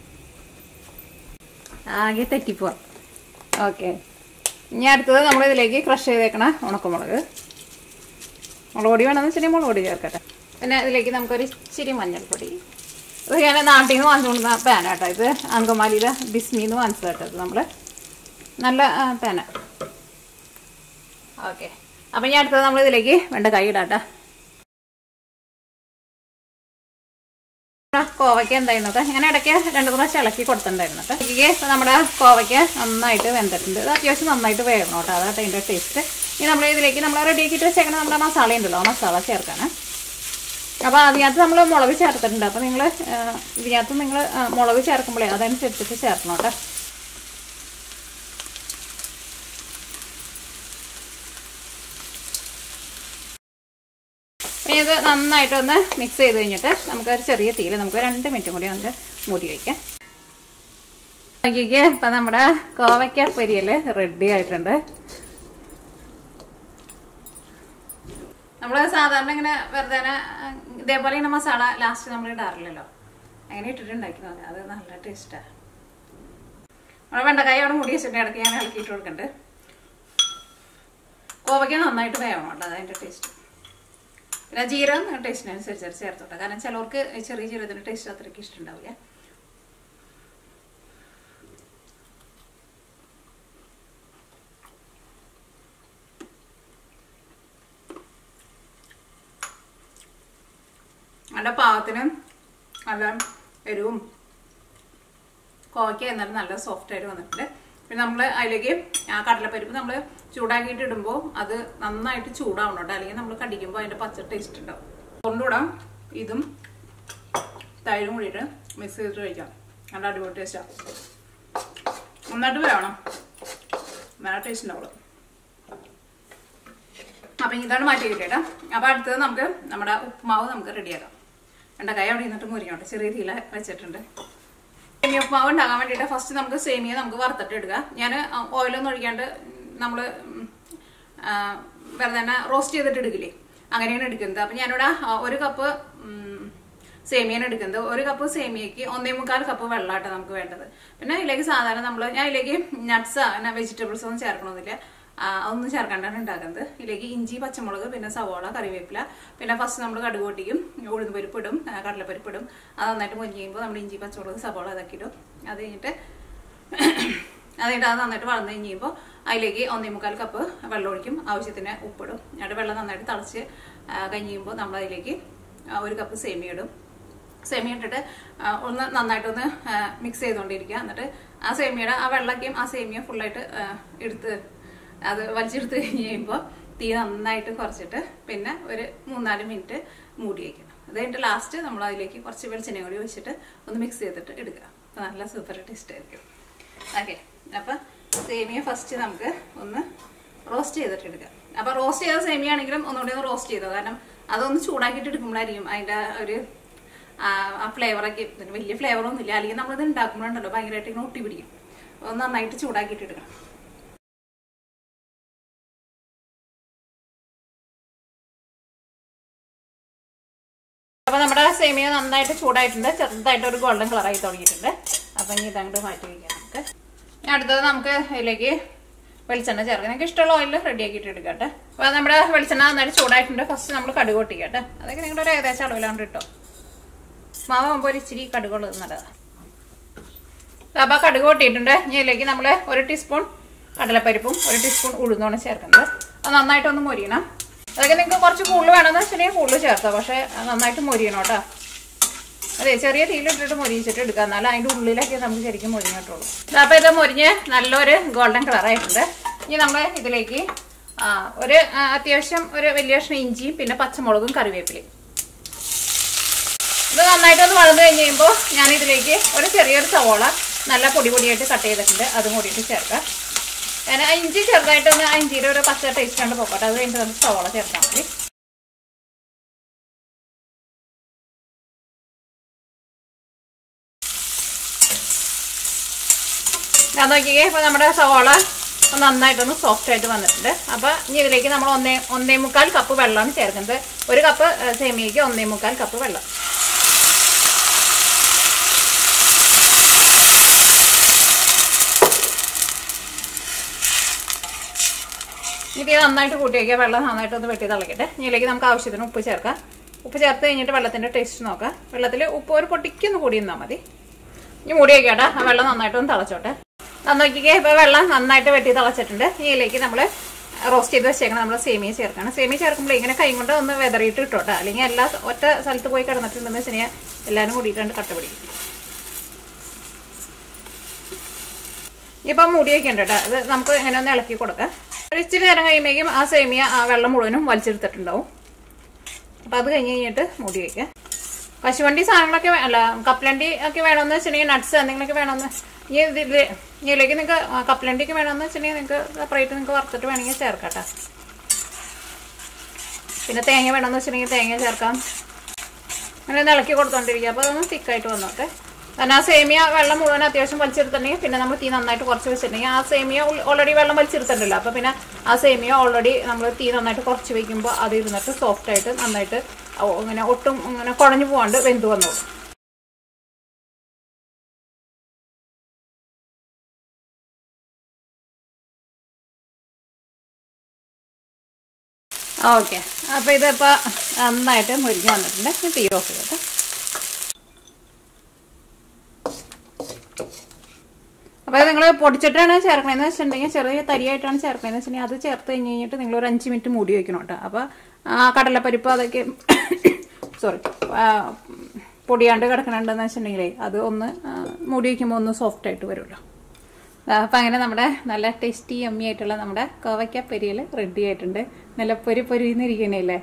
ആകെ തെറ്റിപ്പോവാ ഓക്കെ ഇനി അടുത്തത് നമ്മൾ ഇതിലേക്ക് ക്രഷ് ചെയ്തേക്കണ ഉണക്കമുളക് മുളക് പൊടി വേണമെന്ന് വെച്ചിട്ടുണ്ടെങ്കിൽ മുളക് പൊടി ചേർക്കട്ടെ പിന്നെ ഇതിലേക്ക് നമുക്കൊരു ഇച്ചിരി മഞ്ഞൾപ്പൊടി ഇത് ഞാൻ നാട്ടിൽ നിന്ന് വാങ്ങിച്ചുകൊണ്ടുന്ന പാന കേട്ടോ ഇത് അങ്കമാലിയിലെ ബിസ്മിന്ന് വാങ്ങിച്ചത് കേട്ടോ ഇത് നമ്മൾ നല്ല ആ, പാന ഓക്കെ അപ്പം ഞാൻ അടുത്തത് നമ്മൾ ഇതിലേക്ക് വേണ്ട കൈ ഇടാം കേട്ടോ ആ, കോവയ്ക്ക എന്തായിരുന്നത് ഞാൻ ഇടയ്ക്ക് രണ്ട് മൂന്ന് പ്രാവശ്യം ഇളക്കി കൊടുത്തിട്ടുണ്ടായിരുന്നു കേട്ടോ ഇതിലേക്ക് ഇപ്പം നമ്മുടെ കോവയ്ക്ക നന്നായിട്ട് വെന്തിട്ടുണ്ട് ഇത് അത്യാവശ്യം നന്നായിട്ട് വേകണം കേട്ടോ അതാട്ടോ അതിൻ്റെ ടേസ്റ്റ് ഇനി നമ്മൾ ഇതിലേക്ക് നമ്മൾ റെഡിയാക്കിയിട്ട് വെച്ചേക്കണ നമ്മുടെ മസാല ഉണ്ടല്ലോ ആ മസാല ചേർക്കാണ് അപ്പോൾ അതിനകത്ത് നമ്മൾ മുളക് ചേർത്തിട്ടുണ്ട് അപ്പോൾ നിങ്ങൾ ഇതിനകത്ത് നിങ്ങൾ മുളക് ചേർക്കുമ്പോഴേ അതനുസരിച്ചിട്ട് ചേർക്കണം കേട്ടോ നന്നായിട്ടൊന്ന് മിക്സ് ചെയ്ത് കഴിഞ്ഞിട്ട് നമുക്ക് ഒരു ചെറിയ തീയിൽ നമുക്ക് രണ്ട് മിനിറ്റും കൂടി നമുക്ക് മൂടി വയ്ക്കാം നോക്കിക്കേ ഇപ്പൊ നമ്മുടെ കോവയ്ക്ക പൊരിയല് റെഡി ആയിട്ടുണ്ട് നമ്മള് സാധാരണ ഇങ്ങനെ വെറുതെ ഇതേപോലെ ഇങ്ങനെ മസാല ലാസ്റ്റ് നമ്മൾ ഇടാറില്ലല്ലോ അങ്ങനെ ഇട്ടിട്ടുണ്ടാക്കി നോക്കാം അത് നല്ല ടേസ്റ്റാണ് നമ്മുടെ വെണ്ടക്കായ അവിടെ മുടി വെച്ചിട്ട് ഇടയ്ക്ക് ഞാൻ ഇളക്കിയിട്ട് കൊടുക്കണ്ട് കോവയ്ക്ക നന്നായിട്ട് വേവണം കേട്ടോ അതിൻ്റെ ടേസ്റ്റ് പിന്നെ ജീരകം ടേസ്റ്റിനനുസരിച്ച് ചേർത്തോട്ടെ കാരണം ചിലവർക്ക് ചെറിയ ജീരകത്തിൻ്റെ ടേസ്റ്റ് അത്രയ്ക്ക് ഇഷ്ടമുണ്ടാവില്ല നല്ല പാകത്തിന് നല്ല എരിവും കോവയ്ക്ക എന്നാലും നല്ല സോഫ്റ്റ് ആയിട്ട് വന്നിട്ടുണ്ട് പിന്നെ നമ്മൾ അതിലേക്ക് ആ കടലപ്പരിപ്പ് നമ്മൾ ചൂടാക്കിയിട്ട് ഇടുമ്പോൾ അത് നന്നായിട്ട് ചൂടാവണം കേട്ടോ അല്ലെങ്കിൽ നമ്മൾ കടിക്കുമ്പോൾ അതിൻ്റെ പച്ച ടേസ്റ്റ് ഉണ്ടാവും കൊണ്ടുവിടാം ഇതും തൈരും കൂടിയിട്ട് മിക്സ് ചെയ്തിട്ട് കഴിക്കാം നല്ല അടിപൊളി ടേസ്റ്റാണ് നന്നായിട്ട് വേണം നല്ല ടേസ്റ്റ് ഉണ്ടാവുള്ളൂ അപ്പം ഇതാണ് മാറ്റി കിട്ടിയേട്ടാ അപ്പം അടുത്തത് നമുക്ക് നമ്മുടെ ഉപ്പുമാവ് നമുക്ക് റെഡിയാക്കാം വെണ്ടക്കായ അവിടെ നിന്നിട്ട് മുരിഞ്ഞോട്ടെ ചെറിയ തീല വെച്ചിട്ടുണ്ട് സേമിയ ഉപ്പുമാവ് ഉണ്ടാകാൻ വേണ്ടിയിട്ട് ഫസ്റ്റ് നമുക്ക് സേമിയ നമുക്ക് വറുത്തിട്ട് എടുക്കുക ഞാൻ ഓയിലൊന്നും ഒഴിക്കാണ്ട് നമ്മൾ വെറുതെ തന്നെ റോസ്റ്റ് ചെയ്തിട്ട് എടുക്കില്ലേ അങ്ങനെയാണ് എടുക്കുന്നത് അപ്പം ഞാനിവിടെ ആ, ഒരു കപ്പ് സേമിയാണ് എടുക്കുന്നത് ഒരു കപ്പ് സേമിയക്ക് ഒന്നേ മുക്കാൽ കപ്പ് വെള്ളമായിട്ട് നമുക്ക് വേണ്ടത് പിന്നെ ഇതിലേക്ക് സാധാരണ നമ്മൾ ഞാൻ ഇതിലേക്ക് നട്ട്സ് അങ്ങനെ വെജിറ്റബിൾസ് ഒന്നും ചേർക്കണമെന്നില്ല ആ, അതൊന്നും ചേർക്കാണ്ടാണ് ഉണ്ടാക്കുന്നത് ഇതിലേക്ക് ഇഞ്ചി പച്ചമുളക് പിന്നെ സവോള കറിവേപ്പില പിന്നെ ഫസ്റ്റ് നമ്മൾ കടുക് പൊട്ടിക്കും ഉഴുന്ന് പരിപ്പ് ഇടും ആ, കടലപ്പരിപ്പ് ഇടും അത് നന്നായിട്ട് മുരിഞ്ഞ് കഴിയുമ്പോൾ നമ്മൾ ഇഞ്ചി പച്ചമുളക് സവോള ഇതൊക്കെ ഇടും അത് കഴിഞ്ഞിട്ട് അത് കഴിഞ്ഞിട്ട് അത് നന്നായിട്ട് വളർന്നു കഴിയുമ്പോൾ അതിലേക്ക് ഒന്നേ മുക്കാൽ കപ്പ് വെള്ളം ഒഴിക്കും ആവശ്യത്തിന് ഉപ്പിടും എന്നിട്ട് വെള്ളം നന്നായിട്ട് തിളച്ച് ആ, കഴിഞ്ഞ് കഴിയുമ്പോൾ നമ്മൾ അതിലേക്ക് ആ, ഒരു കപ്പ് സേമിയ ഇടും സേമിയ ഇട്ടിട്ട് ആ, ഒന്ന് നന്നായിട്ടൊന്ന് മിക്സ് ചെയ്തുകൊണ്ടിരിക്കുക എന്നിട്ട് ആ സേമിയയുടെ ആ വെള്ളമൊക്കെയും ആ സേമിയ ഫുള്ളായിട്ട് എടുത്ത് അത് വലിച്ചെടുത്ത് കഴിഞ്ഞ് കഴിയുമ്പോൾ തീ നന്നായിട്ട് കുറച്ചിട്ട് പിന്നെ ഒരു മൂന്നാല് മിനിറ്റ് മൂടി വയ്ക്കണം അത് കഴിഞ്ഞിട്ട് ലാസ്റ്റ് നമ്മൾ അതിലേക്ക് കുറച്ച് വെളിച്ചെണ്ണ കൂടി ഒഴിച്ചിട്ട് ഒന്ന് മിക്സ് ചെയ്തിട്ട് എടുക്കുക അപ്പോൾ നല്ല സൂപ്പർ ടേസ്റ്റ് ആയിരിക്കും ഓക്കെ അപ്പം സേമിയ ഫസ്റ്റ് നമുക്ക് ഒന്ന് റോസ്റ്റ് ചെയ്തിട്ട് എടുക്കുക അപ്പോൾ റോസ്റ്റ് ചെയ്ത സേമിയ ആണെങ്കിലും ഒന്നുകൂടി ഒന്ന് റോസ്റ്റ് ചെയ്തോ കാരണം അതൊന്ന് ചൂടാക്കിയിട്ട് എടുക്കുമ്പോഴായിരിക്കും അതിൻ്റെ ഒരു ആ ആ ഫ്ലേവറൊക്കെ ഇതിന് വലിയ ഫ്ലേവറൊന്നും ഇല്ല അല്ലെങ്കിൽ നമ്മളിത് ഉണ്ടാക്കുമ്പോഴുണ്ടല്ലോ ഭയങ്കരമായിട്ട് ഇങ്ങനെ ഒട്ടി പിടിക്കും ഒന്ന് നന്നായിട്ട് ചൂടാക്കിയിട്ട് എടുക്കണം അപ്പൊ നമ്മുടെ സേമിയ നന്നായിട്ട് ചൂടായിട്ടുണ്ട് ചെറുതായിട്ട് ഒരു ഗോൾഡൻ കളറായി തുടങ്ങിയിട്ടുണ്ട് അപ്പൊ ഇനി ഇതങ്ങോട്ട് മാറ്റി വയ്ക്കാം നമുക്ക് ഇനി അടുത്തത് നമുക്ക് ഇതിലേക്ക് വെളിച്ചെണ്ണ ചേർക്കാം നിങ്ങൾക്ക് ഇഷ്ടമുള്ള ഓയിൽ റെഡി ആക്കിയിട്ട് എടുക്കട്ടെ അപ്പൊ നമ്മുടെ വെളിച്ചെണ്ണ നന്നായിട്ട് ചൂടായിട്ടുണ്ട് ഫസ്റ്റ് നമ്മൾ കടുക് പൊട്ടിക്കട്ടെ അതൊക്കെ നിങ്ങളുടെ ഒരു ഏകദേശം അളവിലാണ്ട് ഇട്ടോ മാവ് ആകുമ്പോൾ ഒരു ഇച്ചിരി കടുകുള്ളത് നല്ലതാണ് അപ്പൊ കടുക് പൊട്ടിയിട്ടുണ്ട് ഇനി ഇതിലേക്ക് നമ്മൾ ഒരു ടീസ്പൂൺ കടലപ്പരിപ്പും ഒരു ടീസ്പൂൺ ഉഴുന്നാണ് ചേർക്കുന്നത് അത് നന്നായിട്ടൊന്ന് മൊരിയണം അതൊക്കെ നിങ്ങൾക്ക് കുറച്ച് കൂടുതൽ വേണമെന്ന് വെച്ചിട്ടുണ്ടെങ്കിൽ കൂടുതൽ ചേർത്താം പക്ഷേ അത് നന്നായിട്ട് മൊരിയണം കേട്ടോ അതെ ചെറിയ തീയിലിട്ടിട്ട് മൊരിയിച്ചിട്ട് എടുക്കാം എന്നാലും അതിൻ്റെ ഉള്ളിലൊക്കെ നമുക്ക് ശരിക്കും മൊരിഞ്ഞിട്ടുള്ളൂ അപ്പോൾ ഇത് മൊരിഞ്ഞ് നല്ലൊരു ഗോൾഡൻ കളറായിട്ടുണ്ട് ഇനി നമ്മൾ ഇതിലേക്ക് ആ, ഒരു ആ, അത്യാവശ്യം ഒരു വലിയ കഷ്ണം ഇഞ്ചിയും പിന്നെ പച്ചമുളകും കറിവേപ്പിലയും ഇത് നന്നായിട്ടൊന്ന് വളർന്നു കഴിഞ്ഞ് കഴിയുമ്പോൾ ഞാൻ ഇതിലേക്ക് ഒരു ചെറിയൊരു സവോള നല്ല പൊടി പൊടിയായിട്ട് കട്ട് ചെയ്തിട്ടുണ്ട് അതും കൂടിയിട്ട് ചേർക്കാം ഞാൻ ആ ഇഞ്ചി ചെറുതായിട്ടൊന്ന് ആ ഇഞ്ചിയുടെ ഒരു പച്ച ടേസ്റ്റ് കണ്ട് പോക്കട്ടെ അത് കഴിഞ്ഞിട്ട് നമുക്ക് സവോള ചേർത്താൽ മതി ഞാൻ നോക്കിയേ ഇപ്പൊ നമ്മുടെ സവാള നന്നായിട്ടൊന്ന് സോഫ്റ്റ് ആയിട്ട് വന്നിട്ടുണ്ട് അപ്പൊ ഇനി ഇതിലേക്ക് നമ്മൾ ഒന്നേ ഒന്നേ മുക്കാൽ കപ്പ് വെള്ളമാണ് ചേർക്കുന്നത് ഒരു കപ്പ് ഏഹ്, സേമിയയ്ക്ക് ഒന്നേ മുക്കാൽ കപ്പ് വെള്ളം ഇത് നന്നായിട്ട് കൂട്ടി വയ്ക്കുക വെള്ളം നന്നായിട്ട് ഒന്ന് വെട്ടി തിളക്കട്ടെ ഇതിലേക്ക് നമുക്ക് ആവശ്യത്തിന് ഉപ്പ് ചേർക്കാം ഉപ്പ് ചേർത്ത് കഴിഞ്ഞിട്ട് വെള്ളത്തിന്റെ ടേസ്റ്റ് നോക്കാം വെള്ളത്തിൽ ഉപ്പ് ഒരു പൊട്ടിക്കൊന്ന് കൂടി നിന്നാൽ മതി ഇനി മൂടി വയ്ക്കട്ടെ ആ വെള്ളം നന്നായിട്ടൊന്ന് തിളച്ചോട്ടെ നന്നാക്കിക്കേ ഇപ്പൊ വെള്ളം നന്നായിട്ട് വെട്ടി തിളച്ചിട്ടുണ്ട് ഇതിലേക്ക് നമ്മൾ റോസ്റ്റ് ചെയ്ത് വെച്ചേക്കണം നമ്മൾ സേമിയ ചേർക്കണം സേമിയ ചേർക്കുമ്പോൾ ഇങ്ങനെ കൈ കൊണ്ട് ഒന്ന് വെതറിയിട്ട് ഇട്ടോട്ടെ അല്ലെങ്കിൽ എല്ലാ ഒറ്റ സ്ഥലത്ത് പോയി കിടന്നിട്ടുണ്ടെന്ന് വെച്ച് കഴിഞ്ഞാൽ എല്ലാവരും കൂടിയിട്ടുണ്ട് കട്ട പിടിക്കും ഇപ്പം മൂടി വെക്കണ്ട കേട്ടോ അത് നമുക്ക് ഇങ്ങനെ ഒന്ന് ഇളക്കി കൊടുക്കാം ഒരു ഇച്ചിരി നേരം കഴിയുമ്പോഴേക്കും ആ സേമിയ ആ വെള്ളം മുഴുവനും വലിച്ചെടുത്തിട്ടുണ്ടാവും അപ്പം അത് കഴിഞ്ഞ് കഴിഞ്ഞിട്ട് മൂടി വയ്ക്കാം കശുവണ്ടി സാധനങ്ങളൊക്കെ വേ- അല്ല കപ്പലണ്ടി ഒക്കെ വേണമെന്ന് വെച്ചിട്ടുണ്ടെങ്കിൽ നട്ട്സ് എന്തെങ്കിലുമൊക്കെ വേണമെന്ന് ഇനി ഇതിൽ ഇതിലേക്ക് നിങ്ങൾക്ക് കപ്പലണ്ടിക്ക് വേണമെന്ന് വെച്ചിട്ടുണ്ടെങ്കിൽ നിങ്ങൾക്ക് സെപ്പറേറ്റ് നിങ്ങൾക്ക് വറുത്തിട്ട് വേണമെങ്കിൽ ചേർക്കട്ടെ പിന്നെ തേങ്ങ വേണമെന്ന് വെച്ചിട്ടുണ്ടെങ്കിൽ തേങ്ങ ചേർക്കാം അങ്ങനെ ഒന്ന് ഇളക്കി കൊടുത്തോണ്ടിരിക്കുക അപ്പോൾ അതൊന്ന് തിക്കായിട്ട് വന്നോട്ടെ കാരണം ആ സേമിയ വെള്ളം മുഴുവൻ അത്യാവശ്യം വലിച്ചെടുത്തിട്ടുണ്ടെങ്കിൽ പിന്നെ നമ്മൾ തീ നന്നായിട്ട് കുറച്ച് വെച്ചിട്ടുണ്ടെങ്കിൽ ആ സേമിയ ഓൾറെഡി വെള്ളം വലിച്ചെടുത്തിട്ടുണ്ടല്ലോ അപ്പോൾ പിന്നെ ആ സേമിയ ഓൾറെഡി നമ്മൾ തീ നന്നായിട്ട് കുറച്ച് വയ്ക്കുമ്പോൾ അത് ഇരുന്നിട്ട് സോഫ്റ്റ് ആയിട്ട് നന്നായിട്ട് ഓ- ഇങ്ങനെ ഒട്ടും ഇങ്ങനെ കുഴഞ്ഞു പോകാണ്ട് വെന്ത് വന്നോളും ഓക്കെ അപ്പോൾ ഇതിപ്പോൾ നന്നായിട്ട് മുരിഞ്ഞ് വന്നിട്ടുണ്ട് ഇനി തീ ഓഫ് ചെയ്യട്ടെ അപ്പോൾ നിങ്ങൾ പൊടിച്ചിട്ടാണ് ചേർക്കണതെന്ന് വെച്ചിട്ടുണ്ടെങ്കിൽ ചെറിയ തരിയായിട്ടാണ് ചേർക്കണതെന്ന് വെച്ചിട്ടുണ്ടെങ്കിൽ അത് ചേർത്ത് കഴിഞ്ഞ് കഴിഞ്ഞിട്ട് നിങ്ങൾ ഒരു അഞ്ച് മിനിറ്റ് മൂടി വയ്ക്കണം കേട്ടോ അപ്പോൾ ആ കടലപ്പരിപ്പ് അതൊക്കെ സോറി പൊടിയാണ്ട് കിടക്കണുണ്ടെന്ന് വെച്ചിട്ടുണ്ടെങ്കിലേ അത് ഒന്ന് ആ, മൂടി വയ്ക്കുമ്പോൾ ഒന്ന് സോഫ്റ്റ് ആയിട്ട് വരുമല്ലോ അപ്പം അങ്ങനെ നമ്മുടെ നല്ല ടേസ്റ്റി യമ്മി ആയിട്ടുള്ള നമ്മുടെ കോവയ്ക്ക പൊരിയൽ റെഡി ആയിട്ടുണ്ട് നല്ല പൊരി പൊരിന്നിരിക്കണല്ലേ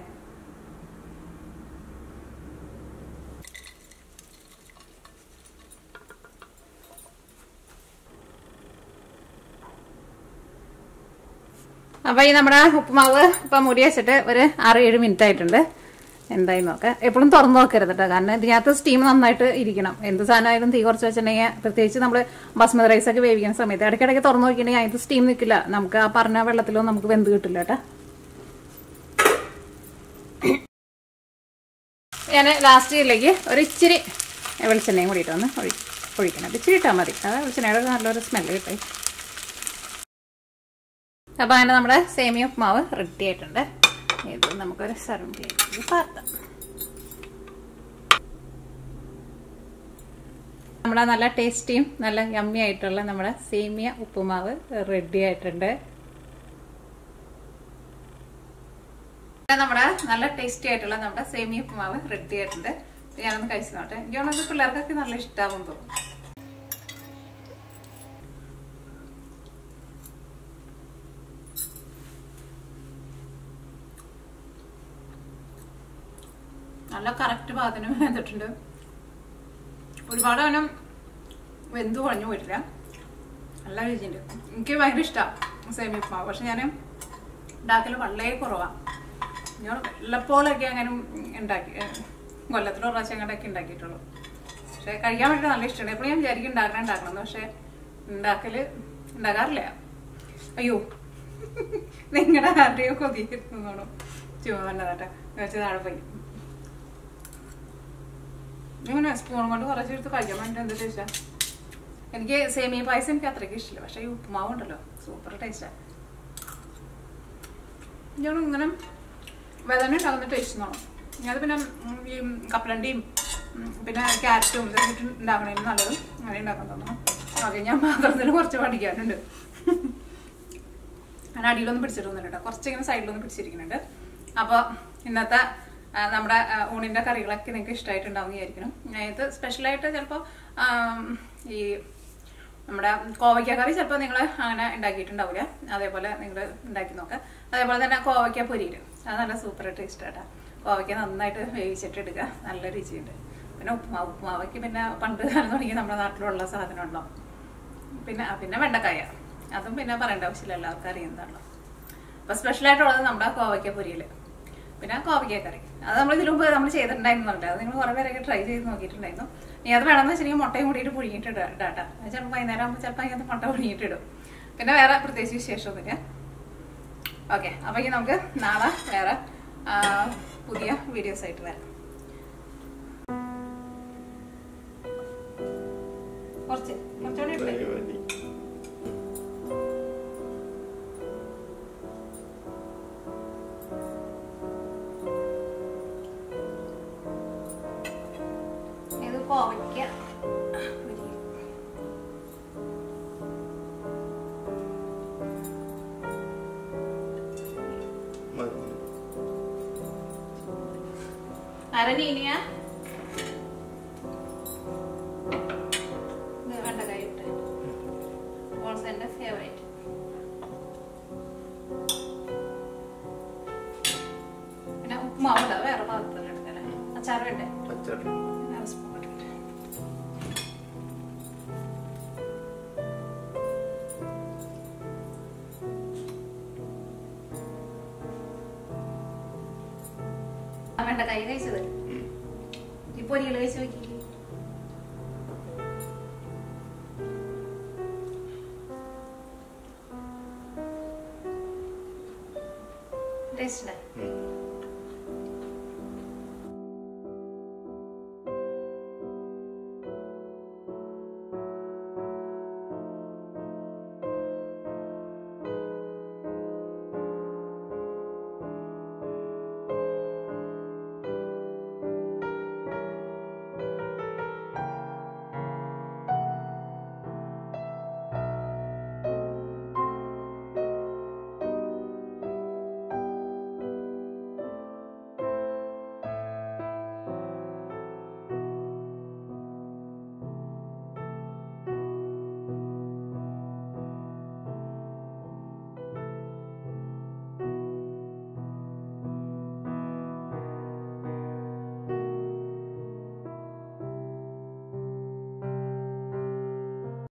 അപ്പോൾ ഈ നമ്മുടെ ഉപ്പുമാവ് ഇപ്പം മുടി വെച്ചിട്ട് ഒരു ആറ് ഏഴ് മിനിറ്റ് ആയിട്ടുണ്ട് എന്തായി നോക്കാം എപ്പോഴും തുറന്നു നോക്കരുത് കേട്ടോ കാരണം ഇതിനകത്ത് സ്റ്റീം നന്നായിട്ട് ഇരിക്കണം എന്ത് സാധനമായാലും തീ കുറച്ച് വെച്ചിട്ടുണ്ടെങ്കിൽ പ്രത്യേകിച്ച് നമ്മൾ ബസ്മതി റൈസ് ഒക്കെ വേവിക്കുന്ന സമയത്ത് ഇടയ്ക്കിടയ്ക്ക് തുറന്നു നോക്കിയിട്ടുണ്ടെങ്കിൽ അതിന് സ്റ്റീം നിൽക്കില്ല നമുക്ക് ആ പറഞ്ഞ വെള്ളത്തിലോ നമുക്ക് വെന്ത് കിട്ടില്ല കേട്ടോ ഞാൻ ലാസ്റ്റിലേക്ക് ഒരു ഇച്ചിരി വെളിച്ചെണ്ണയും കൂടിയിട്ട് ഒന്ന് ഒഴി ഒഴിക്കണം ഒരു ഇച്ചിരി ഇട്ടാൽ മതി അത് വെളിച്ചെണ്ണയുടെ നല്ലൊരു സ്മെല്ല് കിട്ടി അപ്പോൾ അങ്ങനെ നമ്മുടെ സേമിയ ഉപ്മാവ് റെഡി ആയിട്ടുണ്ട് ഇത് നമുക്കൊരു സർവ് ചെയ്ത് പാർത്താം നമ്മുടെ നല്ല ടേസ്റ്റിയും നല്ല യമ്മി ആയിട്ടുള്ള നമ്മുടെ സേമിയ ഉപ്പുമാവ് റെഡി ആയിട്ടുണ്ട് നമ്മുടെ നല്ല ടേസ്റ്റി ആയിട്ടുള്ള നമ്മുടെ സേമിയ ഉപ്പുമാവ് റെഡി ആയിട്ടുണ്ട് ഇത് ഞാനൊന്ന് കഴിച്ചു നോട്ടെ എനിക്ക് തോന്നുന്നത് പിള്ളേർക്കൊക്കെ നല്ല ഇഷ്ടമാവും തോന്നുന്നു നല്ല കറക്റ്റ് പാകത്തിന് വെന്തിട്ടുണ്ട് ഒരുപാട് അങ്ങനെ വെന്ത് കുഴഞ്ഞു പോയിട്ടില്ല നല്ല രുചിയുണ്ട് എനിക്ക് ഭയങ്കര ഇഷ്ടമാണ് സേമിയ ഉപ്മാവ് പക്ഷെ ഞാൻ ഉണ്ടാക്കൽ വളരെ കുറവാണ് ഞാൻ വെള്ളപ്പോലൊക്കെ അങ്ങനെ ഉണ്ടാക്കി കൊല്ലത്തിൽ ഒരു പ്രാവശ്യം അങ്ങോട്ടൊക്കെ ഉണ്ടാക്കിയിട്ടുള്ളൂ പക്ഷെ കഴിക്കാൻ വേണ്ടി നല്ല ഇഷ്ടമാണ് എപ്പോഴും ഞാൻ വിചാരിക്കും ഉണ്ടാക്കണം ഉണ്ടാക്കണം പക്ഷെ ഉണ്ടാക്കൽ ഉണ്ടാക്കാറില്ല അയ്യോ നിങ്ങളുടെ ആരുടെയോ കൊതിയിരുന്നോണം ചുമ്മാ വന്നതാട്ടെ വെച്ച് താഴെ പോയി ഇങ്ങനെ സ്പൂൺ കൊണ്ട് കുറച്ചെടുത്ത് കഴിക്കാൻ വേണ്ടി എന്ത് ടേസ്റ്റാ എനിക്ക് സേമിയ പായസം എനിക്ക് അത്രയ്ക്ക് ഇഷ്ടമില്ല പക്ഷേ ഈ ഉപ്പുമാവ് ഉണ്ടല്ലോ സൂപ്പർ ടേസ്റ്റാണ് ഞാൻ ഇങ്ങനെ വേദന ഉണ്ടാകുന്ന ടേസ്റ്റ് നോണം അത് പിന്നെ ഉം, ഈ കപ്പലണ്ടിയും ഉം, പിന്നെ ക്യാരറ്റും ഇതൊക്കെ ഇട്ട് ഉണ്ടാക്കണേലും നല്ലത് അങ്ങനെ ഉണ്ടാക്കാൻ തോന്നണം ഓക്കെ ഞാൻ പാത്രത്തിൽ കുറച്ച് പഠിക്കാനുണ്ട് ഞാൻ അടിയിലൊന്നും പിടിച്ചിട്ടൊന്നുമില്ല കേട്ടോ കുറച്ചിങ്ങനെ സൈഡിലൊന്നും പിടിച്ചിരിക്കുന്നുണ്ട് അപ്പോൾ ഇന്നത്തെ ആ, നമ്മുടെ ആ, ഊണിന്റെ കറികളൊക്കെ നിങ്ങൾക്ക് ഇഷ്ടമായിട്ടുണ്ടാവും വിചാരിക്കണം ഇത് സ്പെഷ്യലായിട്ട് ചിലപ്പോൾ ഈ നമ്മുടെ കോവയ്ക്ക കറി ചിലപ്പോൾ നിങ്ങൾ അങ്ങനെ ഉണ്ടാക്കിയിട്ടുണ്ടാവില്ല അതേപോലെ നിങ്ങൾ ഉണ്ടാക്കി നോക്കുക അതേപോലെ തന്നെ കോവയ്ക്ക പൊരിയിൽ അത് നല്ല സൂപ്പർ ടേസ്റ്റ് കേട്ടോ കോവയ്ക്ക നന്നായിട്ട് വേവിച്ചിട്ട് എടുക്കുക നല്ല രുചിയുണ്ട് പിന്നെ ഉപ്പുമാവ് ഉപ്പുമാവയ്ക്ക് പിന്നെ പണ്ട് കാലം തുടങ്ങി നമ്മുടെ നാട്ടിലുള്ള സാധനം ഉണ്ടോ പിന്നെ ആ, പിന്നെ വെണ്ടക്കായ അതും പിന്നെ പറയേണ്ട ആവശ്യമില്ല എല്ലാവർക്കും അറിയുന്നതാണല്ലോ അപ്പൊ സ്പെഷ്യൽ ആയിട്ടുള്ളത് നമ്മുടെ കോവയ്ക്ക പൊരിയില് പിന്നെ കോവയ്ക്ക കറി അത് നമ്മൾ ഇതിനു മുമ്പ് നമ്മൾ ചെയ്തിട്ടുണ്ടായിരുന്നുണ്ട് അത് നിങ്ങൾ കുറെ പേരൊക്കെ ട്രൈ ചെയ്ത് നോക്കിയിട്ടുണ്ടായിരുന്നു ഇനി അത് വേണമെന്ന് വെച്ചിട്ടുണ്ടെങ്കിൽ മുട്ടയും കൂടിയിട്ട് പുഴുങ്ങിയിട്ട് ഇടാം ഇടാട്ടാ അത് ചിലപ്പോൾ വൈകുന്നേരം ആകുമ്പോൾ ചിലപ്പോൾ അതിനകത്ത് മുട്ട പുഴുങ്ങിയിട്ട് ഇടും പിന്നെ വേറെ പ്രത്യേകിച്ച് വിശേഷമൊന്നുമില്ല ഓക്കെ അപ്പൊ ഇനി നമുക്ക് നാളെ വേറെ ആ, പുതിയ വീഡിയോസ് ആയിട്ട് വരാം കുറച്ച് കുറച്ചുകൂടി ഇട്ടേ പരിപാടി ഇത് കോവയ്ക്ക മതി. അരനീനിയ വെണ്ടക്കായ ഇട്ട് ഓൾസോ എൻ്റെ ഫേവറേറ്റ് പിന്നെ ഉപ്പുമാവുണ്ട് അത് വേറെ പാത്രത്തിൽ എടുക്കല്ലേ അച്ചാർ വേണ്ടേ അച്ചാർ വേറെ സ്പൂൺ എടുക്കട്ടെ വെണ്ടക്കായ കഴിച്ചത് ഉം. ഈ പൊരികൾ കഴിച്ച് നോക്കി ടേസ്റ്റ് ഉം.